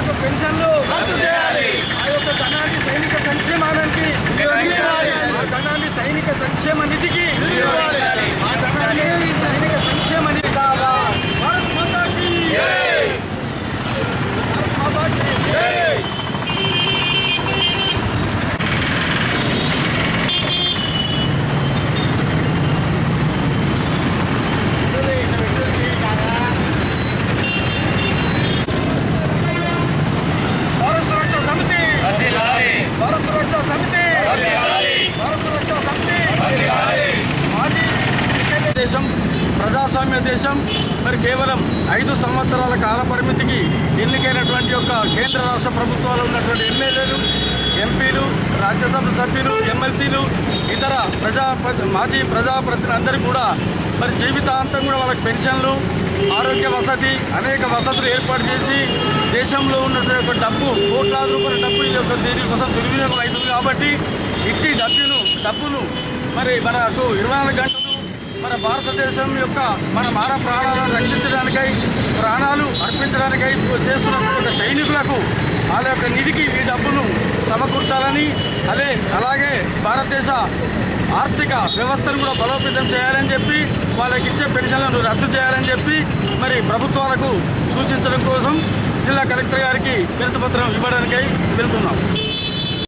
వాళ్లకు పెన్షన్లు రద్దు చేయాలి. ఆ యొక్క ధనాన్ని సైనిక సంక్షేమానికి ఇవ్వాలి. ఆ ధనాన్ని సైనిక సంక్షేమ నిధికి ఇవ్వాలి. ఆ ధనాన్ని సైనిక సంక్షేమ నిధి కావాలి. భారత్ మాతాకి జై. భారత్ మాతాకి జై. భారత సురక్షా సమితి భారత సురక్షా సమితి భారత సురక్షా సమితి మాజీ ఎన్నికల దేశం ప్రజాస్వామ్య దేశం మరి కేవలం ఐదు సంవత్సరాల కాల పరిమితికి ఎన్నికైనటువంటి యొక్క కేంద్ర రాష్ట్ర ప్రభుత్వాలు ఉన్నటువంటి ఎమ్మెల్యేలు ఎంపీలు రాజ్యసభ సభ్యులు ఎమ్మెల్సీలు ఇతర ప్రజా మాజీ ప్రజాప్రతినిధులందరికీ కూడా మరి జీవితాంతం కూడా వాళ్ళకి పెన్షన్లు ఆరోగ్య వసతి అనేక వసతులు ఏర్పాటు చేసి దేశంలో ఉన్నటువంటి డబ్బు కోట్లాది రూపాయల డబ్బు ఈ యొక్క దీనికోసం దుర్వినియోగం అవుతుంది కాబట్టి ఇట్టి డబ్బును డబ్బును మరి మనకు ఇరవై నాలుగు గంటలు మన భారతదేశం యొక్క మన మానవ ప్రాణాలను రక్షించడానికై ప్రాణాలు అర్పించడానికై చేస్తున్నటువంటి సైనికులకు వాళ్ళ యొక్క నిధికి ఈ డబ్బును సమకూర్చాలని అదే అలాగే భారతదేశ ఆర్థిక వ్యవస్థను కూడా బలోపేతం చేయాలని చెప్పి వాళ్ళకి ఇచ్చే పెన్షన్లను రద్దు చేయాలని చెప్పి మరి ప్రభుత్వాలకు సూచించడం కోసం జిల్లా కలెక్టర్ గారికి వినతి పత్రం ఇవ్వడానికై వెళ్తున్నాం